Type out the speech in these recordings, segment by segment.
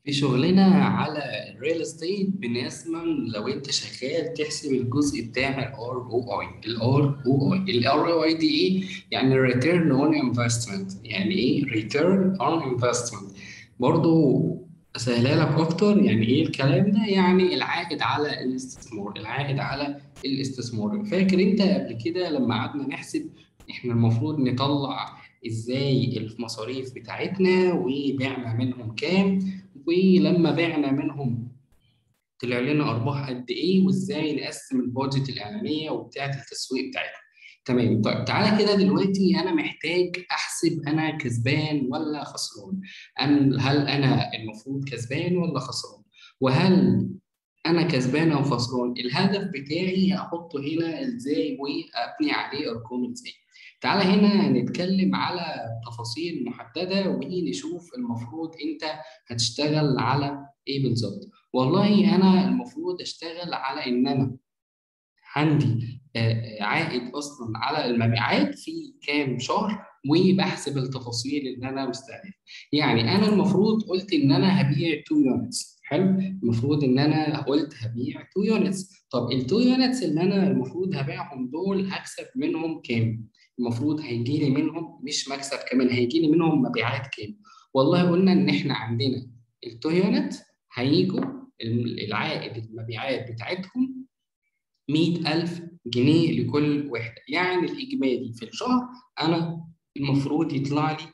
في شغلنا على الريل استيت بنسمن لو انت شغال تحسب الجزء بتاع الار او اي الار او اي الار او اي دي ايه يعني ريتيرن اون انفستمنت يعني ايه ريتيرن اون انفستمنت برضو اسهلها لك اكتر يعني ايه الكلام ده يعني العائد على الاستثمار العائد على الاستثمار فاكر انت قبل كده لما قعدنا نحسب احنا المفروض نطلع ازاي المصاريف بتاعتنا وبعنا منهم كام ولما بعنا منهم طلع لنا ارباح قد ايه وازاي نقسم البادجت الاعلانيه وبتاعه التسويق بتاعتنا تمام طيب تعالى كده دلوقتي انا محتاج احسب انا كسبان ولا خسران أنا هل انا المفروض كسبان ولا خسران وهل انا كسبان او خسران الهدف بتاعي احطه هنا ازاي وابني عليه ارقام ازاي تعالى هنا نتكلم على تفاصيل محددة ونشوف المفروض أنت هتشتغل على إيه بالظبط والله أنا المفروض أشتغل على إن أنا عندي عائد أصلا على المبيعات في كام شهر وبحسب التفاصيل اللي أنا مستهدف يعني أنا المفروض قلت إن أنا هبيع 2 يونتس حلو المفروض ان انا قلت هبيع 2 يونتس طب ال 2 يونتس اللي انا المفروض هبيعهم دول هكسب منهم كام المفروض هيجي لي منهم مش مكسب كمان هيجي لي منهم مبيعات كام والله قلنا ان احنا عندنا ال 2 يونت هيجوا العائد المبيعات بتاعتهم 100000 جنيه لكل وحده يعني الاجمالي في الشهر انا المفروض يطلع لي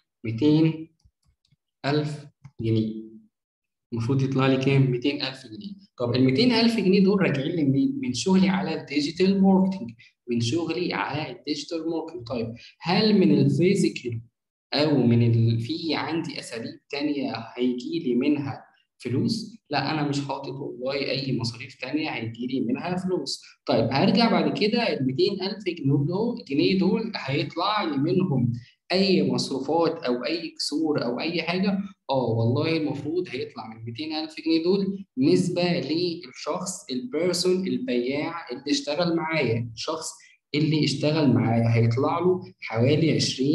200000 جنيه المفروض يطلع لي كام 200000 جنيه طب ال 200000 جنيه دول راجعين لي منين من شغلي على الديجيتال ماركتنج من شغلي على الديجيتال ماركتنج طيب هل من الفيزيكال او من ال... في عندي اساليب تانية هيجي لي منها فلوس لا انا مش حاطط والله اي مصاريف تانية هيجي لي منها فلوس طيب هرجع بعد كده ال 200000 جنيه دول جنيه دول هيطلع لي منهم اي مصروفات او اي كسور او اي حاجه اه والله المفروض هيطلع من 200000 جنيه دول نسبه للشخص البيرسون البياع اللي اشتغل معايا الشخص اللي اشتغل معايا هيطلع له حوالي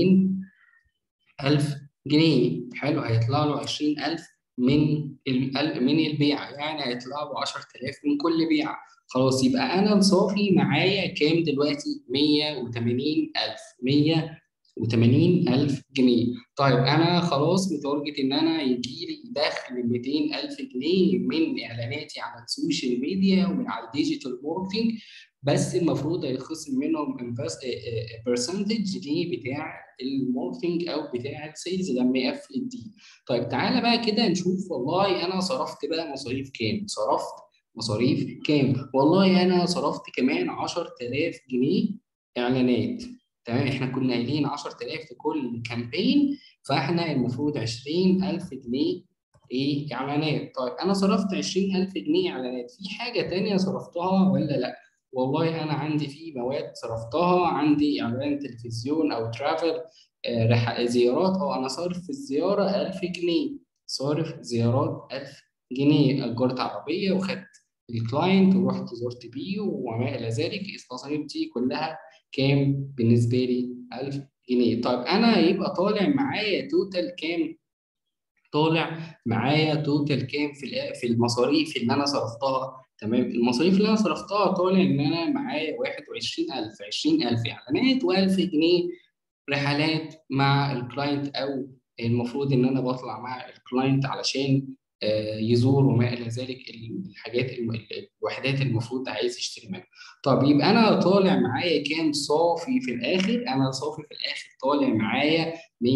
20000 جنيه حلو هيطلع له 20000 من من البيعه يعني هيطلع له 10000 من كل بيعه خلاص يبقى انا الصافي معايا كام دلوقتي 180000 100 و80 ألف جنيه طيب أنا خلاص متارجت إن أنا يجي لي دخل 200 ألف جنيه من إعلاناتي على السوشيال ميديا ومن على الديجيتال ماركتنج بس المفروض هيتخصم منهم برسنتج دي بتاع الماركتنج او بتاع السيلز لما يقفل الدي طيب تعالى بقى كده نشوف والله انا صرفت بقى مصاريف كام صرفت مصاريف كام والله انا صرفت كمان 10000 جنيه اعلانات تمام احنا كنا قايلين 10000 في كل كامبين فاحنا المفروض 20000 جنيه ايه اعلانات طيب انا صرفت 20000 جنيه اعلانات في حاجه تانية صرفتها ولا لا والله انا عندي في مواد صرفتها عندي اعلان تلفزيون او ترافل آه زيارات اه انا صارف في الزياره 1000 جنيه صارف زيارات 1000 جنيه اجرت عربيه وخدت الكلاينت ورحت زرت بيه وما الى ذلك المصاريف دي كلها كام بالنسبه لي 1000 جنيه طيب انا يبقى طالع معايا توتال كام طالع معايا توتال كام في في المصاريف اللي انا صرفتها تمام المصاريف اللي انا صرفتها طالع ان انا معايا 21000 20000 اعلانات و1000 جنيه رحلات مع الكلاينت او المفروض ان انا بطلع مع الكلاينت علشان يزور وما الى ذلك الحاجات الوحدات المفروض عايز يشتري منها طب يبقى انا طالع معايا كام صافي في الاخر انا صافي في الاخر طالع معايا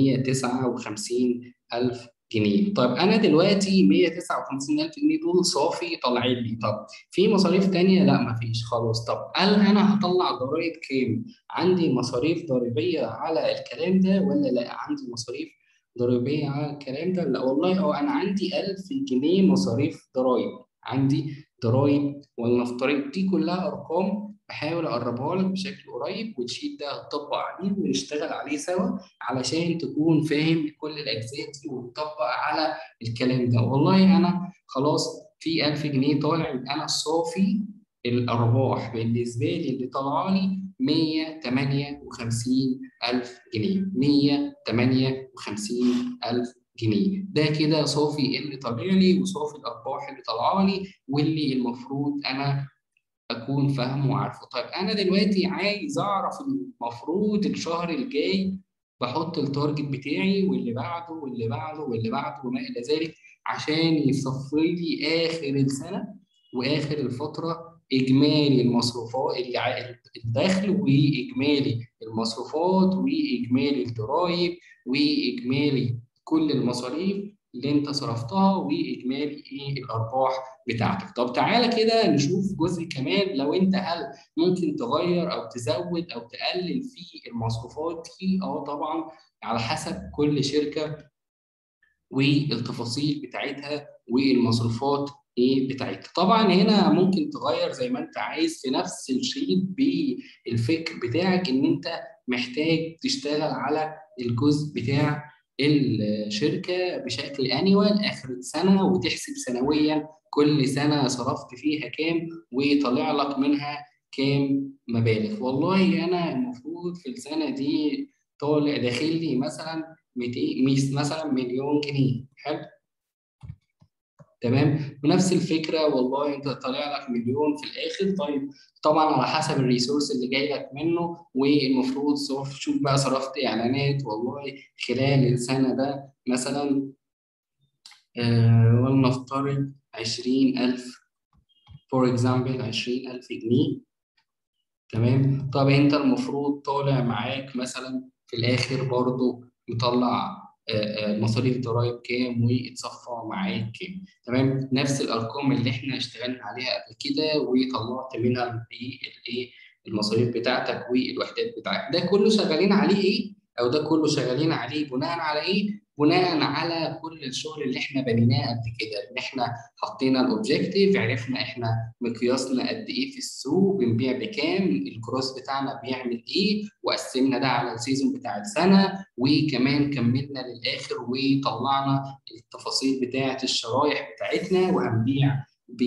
159 الف جنيه طب انا دلوقتي 159 الف جنيه دول صافي طالعين لي طب في مصاريف تانية لا مفيش خلاص طب هل انا هطلع ضرائب كام عندي مصاريف ضريبيه على الكلام ده ولا لا عندي مصاريف ضريبيه على الكلام ده لا والله اه انا عندي 1000 جنيه مصاريف ضرايب عندي ضرايب ولنفترض دي كلها ارقام بحاول اقربها لك بشكل قريب والشيت ده هتطبق عليه ونشتغل عليه سوا علشان تكون فاهم كل الاجزاء دي وتطبق على الكلام ده والله انا خلاص في 1000 جنيه طالع انا الصافي الارباح بالنسبه لي اللي طالعه لي 158 ألف جنيه 158 ألف جنيه ده كده صافي اللي طالع لي وصافي الارباح اللي طالعه لي واللي المفروض انا اكون فاهمه وعارفه طيب انا دلوقتي عايز اعرف المفروض الشهر الجاي بحط التارجت بتاعي واللي بعده واللي بعده واللي بعده وما الى ذلك عشان يصفي لي اخر السنه واخر الفتره اجمالي المصروفات الدخل واجمالي المصروفات واجمالي الضرائب واجمالي كل المصاريف اللي انت صرفتها واجمالي ايه الارباح بتاعتك طب تعالى كده نشوف جزء كمان لو انت هل ممكن تغير او تزود او تقلل في المصروفات دي اه طبعا على حسب كل شركه والتفاصيل بتاعتها والمصروفات ايه بتاعتها طبعا هنا ممكن تغير زي ما انت عايز في نفس الشيء بالفكر بتاعك ان انت محتاج تشتغل على الجزء بتاع الشركه بشكل انيوال اخر السنه وتحسب سنويا كل سنه صرفت فيها كام ويطلع لك منها كام مبالغ والله انا المفروض في السنه دي طالع داخل لي مثلا 200 مثلا مليون جنيه حلو تمام ونفس الفكره والله انت طالع لك مليون في الاخر طيب طبعا على حسب الريسورس اللي جاي لك منه والمفروض صرف شوف بقى صرفت اعلانات والله خلال السنه ده مثلا آه ولنفترض 20000 فور اكزامبل 20000 جنيه تمام طب انت المفروض طالع معاك مثلا في الاخر برضو مطلع مصاريف ضرائب كام ويتصفى معاك كام تمام نفس الارقام اللي احنا اشتغلنا عليها قبل كده وطلعت منها الايه المصاريف بتاعتك والوحدات بتاعتك ده كله شغالين عليه ايه او ده كله شغالين عليه بناء على ايه بناء على كل الشغل اللي احنا بنيناه قبل كده ان احنا حطينا الاوبجيكتيف عرفنا احنا مقياسنا قد ايه في السوق بنبيع بكام الكروس بتاعنا بيعمل ايه وقسمنا ده على السيزون بتاع السنه وكمان كملنا للاخر وطلعنا التفاصيل بتاعه الشرايح بتاعتنا وهنبيع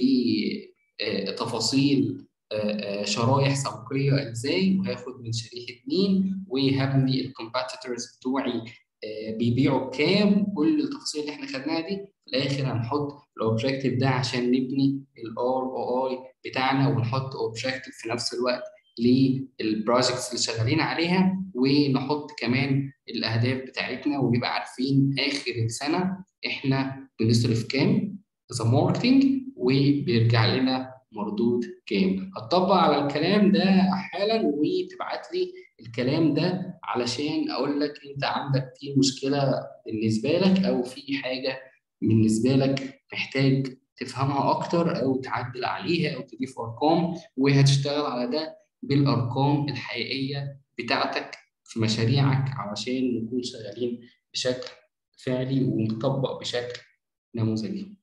بتفاصيل شرايح سوقيه ازاي وهاخد من شريحه مين وهبني الكومبيتيتورز بتوعي بيبيعوا بكام كل التفاصيل اللي احنا خدناها دي في الاخر هنحط الاوبجيكتيف ده عشان نبني الار او اي بتاعنا ونحط اوبجيكتيف في نفس الوقت للبروجكتس اللي شغالين عليها ونحط كمان الاهداف بتاعتنا ونبقى عارفين اخر السنه احنا بنصرف كام از ماركتنج وبيرجع لنا مردود كام هتطبق على الكلام ده حالا وتبعت لي الكلام ده علشان اقول لك انت عندك في مشكله بالنسبه لك او في حاجه بالنسبه لك محتاج تفهمها اكتر او تعدل عليها او تضيف ارقام وهتشتغل على ده بالارقام الحقيقيه بتاعتك في مشاريعك علشان نكون شغالين بشكل فعلي ومطبق بشكل نموذجي